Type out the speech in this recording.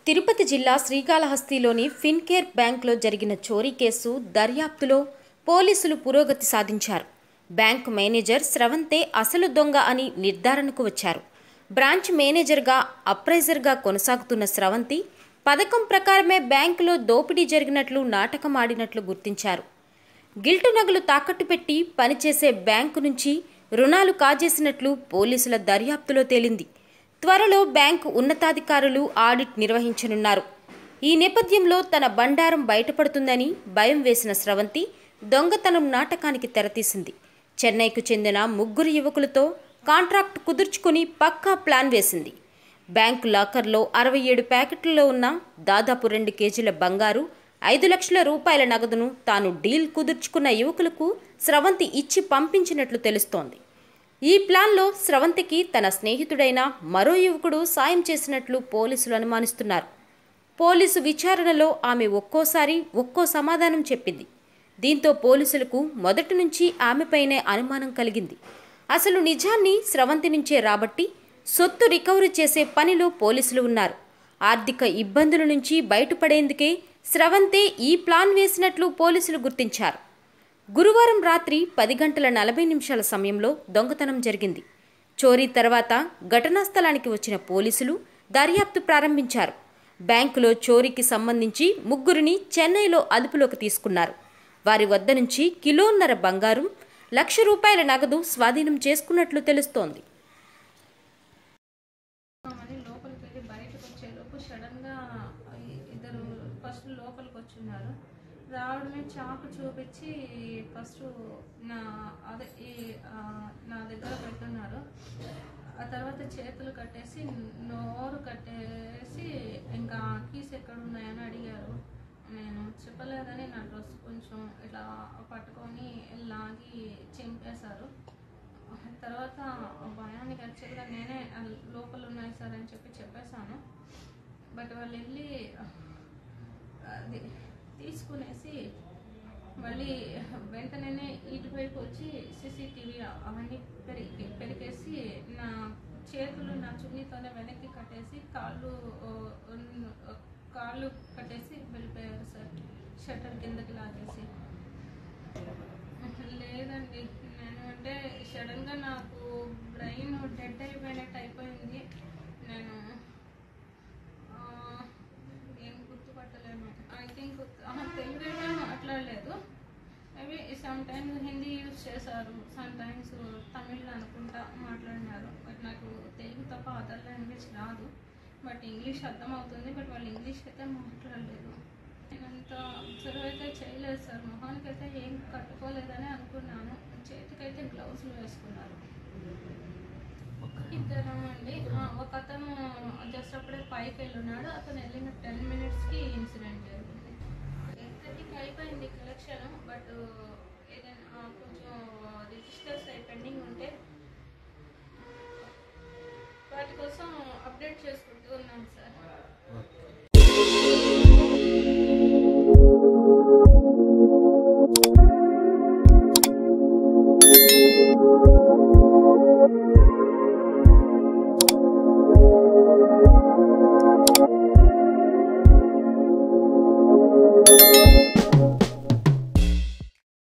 తిరుపతి జిల్లా శ్రీకాళహస్తిలోని ఫిన్కేర్ బ్యాంక్లో జరిగిన చోరీ కేసు దర్యాప్తులో పోలీసులు పురోగతి సాధించారు బ్యాంక్ మేనేజర్ స్రవంతే అసలు దొంగ అని నిర్ధారణకు వచ్చారు బ్రాంచ్ మేనేజర్గా అప్రైజర్గా కొనసాగుతున్న స్రవంతి పథకం ప్రకారమే బ్యాంకులో దోపిడీ జరిగినట్లు నాటకం ఆడినట్లు గుర్తించారు గిల్టు నగలు తాకట్టు పెట్టి పనిచేసే బ్యాంకు నుంచి రుణాలు కాజేసినట్లు పోలీసుల దర్యాప్తులో తేలింది త్వరలో బ్యాంకు ఉన్నతాధికారులు ఆడిట్ నిర్వహించనున్నారు ఈ నేపథ్యంలో తన బండారం బయటపడుతుందని భయం వేసిన స్రవంతి దొంగతనం నాటకానికి తెరతీసింది చెన్నైకు చెందిన ముగ్గురు యువకులతో కాంట్రాక్ట్ కుదుర్చుకుని పక్కా ప్లాన్ వేసింది బ్యాంకు లాకర్లో అరవై ఏడు ప్యాకెట్లలో ఉన్న దాదాపు రెండు కేజీల బంగారు ఐదు లక్షల రూపాయల నగదును తాను డీల్ కుదుర్చుకున్న యువకులకు స్రవంతి ఇచ్చి పంపించినట్లు తెలుస్తోంది ఈ ప్లాన్లో స్రవంతికి తన స్నేహితుడైన మరో యువకుడు సాయం చేసినట్లు పోలీసులు అనుమానిస్తున్నారు పోలీసు విచారణలో ఆమె ఒక్కోసారి ఒక్కో సమాధానం చెప్పింది దీంతో పోలీసులకు మొదటి నుంచి ఆమెపైనే అనుమానం కలిగింది అసలు నిజాన్ని స్రవంతి నుంచే రాబట్టి సొత్తు రికవరీ చేసే పనిలో పోలీసులు ఉన్నారు ఆర్థిక ఇబ్బందుల నుంచి బయటపడేందుకే స్రవంతే ఈ ప్లాన్ వేసినట్లు పోలీసులు గుర్తించారు గురువారం రాత్రి పది గంటల నలభై నిమిషాల సమయంలో దొంగతనం జరిగింది చోరీ తర్వాత ఘటనా స్థలానికి వచ్చిన పోలీసులు దర్యాప్తు ప్రారంభించారు బ్యాంకులో చోరీకి సంబంధించి ముగ్గురిని చెన్నైలో అదుపులోకి తీసుకున్నారు వారి వద్ద నుంచి కిలోన్నర బంగారం లక్ష రూపాయల నగదు స్వాధీనం చేసుకున్నట్లు తెలుస్తోంది అని లోపలికి వెళ్ళి బయటకు వచ్చేలోపు సడన్గా ఇద్దరు ఫస్ట్ లోపలికి వచ్చున్నారు రావడమే చాకు చూపించి ఫస్ట్ నా అదే ఈ ఆ, నా దగ్గర పెట్టున్నారు ఆ తర్వాత చేతులు కట్టేసి నోరు కట్టేసి ఇంకా కీస్ ఎక్కడ ఉన్నాయని అడిగారు నేను చెప్పలేదని నా డ్రెస్ కొంచెం ఇట్లా పట్టుకొని లాగి చింపేశారు తర్వాత భయానికి యాక్చువల్గా నేనే ఆ లోపల ఉన్నాయి సార్ అని చెప్పి చెప్పేశాను బట్ వాళ్ళు వెళ్ళి అది తీసుకునేసి మళ్ళీ వెంటనే ఇటువైపు వచ్చి సీసీటీవీ అవన్నీ పెరిగి పెరిగేసి నా చేతులు నా చున్నీతోనే వెనక్కి కట్టేసి కాళ్ళు ఓ, ఉన్- కాళ్ళు కట్టేసి వెళ్ళిపోయారు సార్ షట్టర్ కిందకి లాగేసి లేదండి నేను అంటే సడన్గా నాకు బ్రెయిన్ డెడ్ అయిపోయినట్టు అయిపోయింది నేను ఆ, ఏం గుర్తుపట్టలేను ఐ థింక్ తెలుగు మాట్లాడలేదు maybe sometimes Hindi use చేశారు సమ్ టైమ్స్ తమిళ్ అనుకుంటా మాట్లాడినారు బట్ నాకు తెలుగు తప్ప అదర్ లాంగ్వేజ్ రాదు బట్ ఇంగ్లీష్ అర్థమవుతుంది బట్ వాళ్ళు ఇంగ్లీష్ అయితే మాట్లాడలేదు నేనంత అబ్జర్వ్ అయితే చేయలేదు సార్ మొహానికి అయితే ఏం కట్టుకోలేదని అనుకున్నాను చేతికైతే గ్లౌజులు వేసుకున్నారు ఇద్దరం అండి ఆ, ఒక అతను జస్ట్ అప్పుడే పైకి వెళ్ళున్నాడు అతను వెళ్ళిన టెన్ మినిట్స్కి ఇన్సిడెంట్ జరిగింది ఎయిట్ థర్టీకి అయిపోయింది కలెక్షన్ బట్ ఏదైనా ఆ, కొంచెం రిజిస్టర్స్ అయి పెండింగ్ ఉంటే వాటి కోసం అప్డేట్ చేసుకుంటూ ఉన్నాను సార్